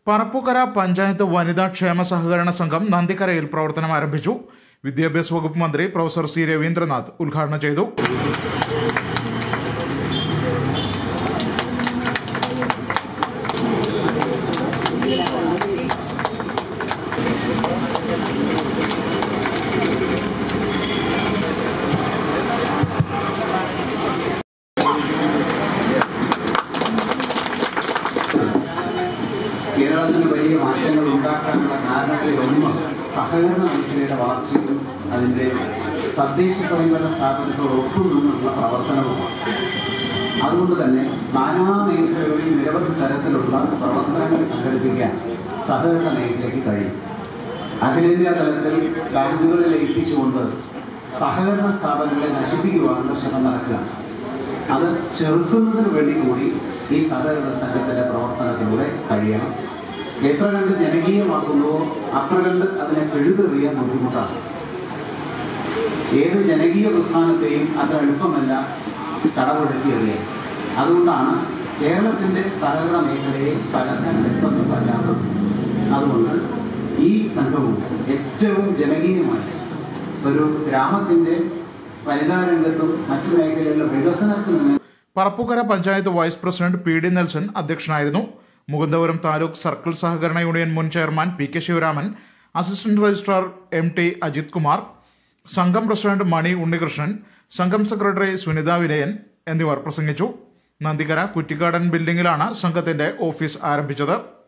പറപ്പൂക്കര പഞ്ചായത്ത് വനിതാ ക്ഷേമ സഹകരണ സംഘം നന്ദിക്കരയിൽ പ്രവർത്തനം ആരംഭിച്ചു വിദ്യാഭ്യാസ വകുപ്പ് മന്ത്രി പ്രൊഫസർ സി രവീന്ദ്രനാഥ് ഉദ്ഘാടനം ചെയ്തു കേരളത്തിന് വലിയ മാറ്റങ്ങൾ ഉണ്ടാക്കാനുള്ള കാരണങ്ങളിൽ ഒന്ന് സഹകരണ മേഖലയുടെ വളർച്ചയും അതിൻ്റെ തദ്ദേശ സ്വയംഭരണ സ്ഥാപനത്തോടൊപ്പം നിന്നുള്ള പ്രവർത്തനവുമാണ് അതുകൊണ്ട് തന്നെ നാനാ മേഖലകളിൽ നിരവധി തരത്തിലുള്ള പ്രവർത്തനങ്ങൾ സംഘടിപ്പിക്കാൻ സഹകരണ മേഖലയ്ക്ക് കഴിയും അഖിലേന്ത്യാ തലത്തിൽ ബാങ്കുകളെ ലയിപ്പിച്ചുകൊണ്ട് സഹകരണ സ്ഥാപനങ്ങളെ നശിപ്പിക്കുവാനുള്ള ശ്രമം നടക്കുകയാണ് അത് ചെറുക്കുന്നതിന് വേണ്ടി കൂടി ഈ സഹകരണ സംഘത്തിൻ്റെ പ്രവർത്തനത്തിലൂടെ കഴിയണം എത്ര കണ്ട് ജനകീയമാക്കുന്നുവോ അത്ര കണ്ട് അതിനെ പിഴുതെറിയാൻ ബുദ്ധിമുട്ടാണ് ഏത് ജനകീയ പ്രസ്ഥാനത്തെയും അത്ര എളുപ്പമല്ല കടമെടുത്തി എറിയാൻ അതുകൊണ്ടാണ് കേരളത്തിൻ്റെ സഹകരണ മേഖലയെ തകർക്കാൻ പെട്ടെന്ന് പറ്റാത്തത് അതുകൊണ്ട് ഈ സംഘവും ഏറ്റവും ജനകീയമായി ഒരു ഗ്രാമത്തിൻ്റെ വനിതാ രംഗത്തും മറ്റു മേഖലകളിലെ വികസനത്തിൽ നിന്ന് Parappukkara panchayat vice president P D Nelson അധ്യക്ഷനായിരുന്നു മുകുന്ദപുരം താലൂക്ക് സർക്കിൾ സഹകരണ യൂണിയൻ മുൻ chairman P K Sivaraman assistant registrar M T Ajith Kumar സംഘം പ്രസിഡന്റ് മണി ഉണ്ണികൃഷ്ണൻ സംഘം സെക്രട്ടറി സുനിത വിനയൻ എന്നിവർ പ്രസംഗിച്ചു നന്ദിക്കര കുറ്റിക്കാടൻ ബിൽഡിംഗിലാണ് സംഘത്തിന്റെ ഓഫീസ് ആരംഭിച്ചത്